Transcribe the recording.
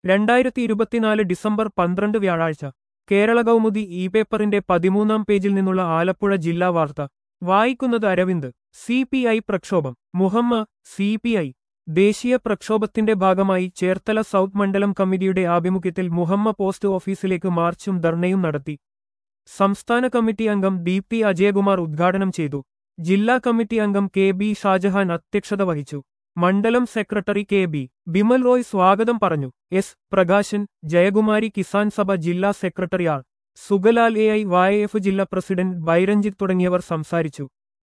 രണ്ടായിരത്തി ഇരുപത്തിനാല് ഡിസംബർ പന്ത്രണ്ട് വ്യാഴാഴ്ച കേരള കൗമുദി ഇ പേപ്പറിന്റെ പതിമൂന്നാം പേജിൽ നിന്നുള്ള ആലപ്പുഴ ജില്ലാ വാർത്ത വായിക്കുന്നത് അരവിന്ദ് സി പി ഐ പ്രക്ഷോഭം മുഹമ്മ സി പി ഐ ദേശീയ പ്രക്ഷോഭത്തിന്റെ ഭാഗമായി ചേർത്തല സൗത്ത് മണ്ഡലം കമ്മിറ്റിയുടെ ആഭിമുഖ്യത്തിൽ മുഹമ്മ പോസ്റ്റ് ഓഫീസിലേക്ക് മാർച്ചും ധർണയും നടത്തി സംസ്ഥാന കമ്മിറ്റി അംഗം ഡി പി അജയകുമാർ ഉദ്ഘാടനം ചെയ്തു ജില്ലാ കമ്മിറ്റി അംഗം കെ ബി ഷാജഹാൻ അധ്യക്ഷത വഹിച്ചു മണ്ഡലം secretary K B Bimal Roy സ്വാഗതം പറഞ്ഞു എസ് പ്രകാശൻ ജയകുമാരി കിസാൻ സഭ ജില്ലാ secretary R Sugalal A I Y F ജില്ലാ പ്രസിഡന്റ് ബൈരഞ്ജിത്ത് തുടങ്ങിയവർ സംസാരിച്ചു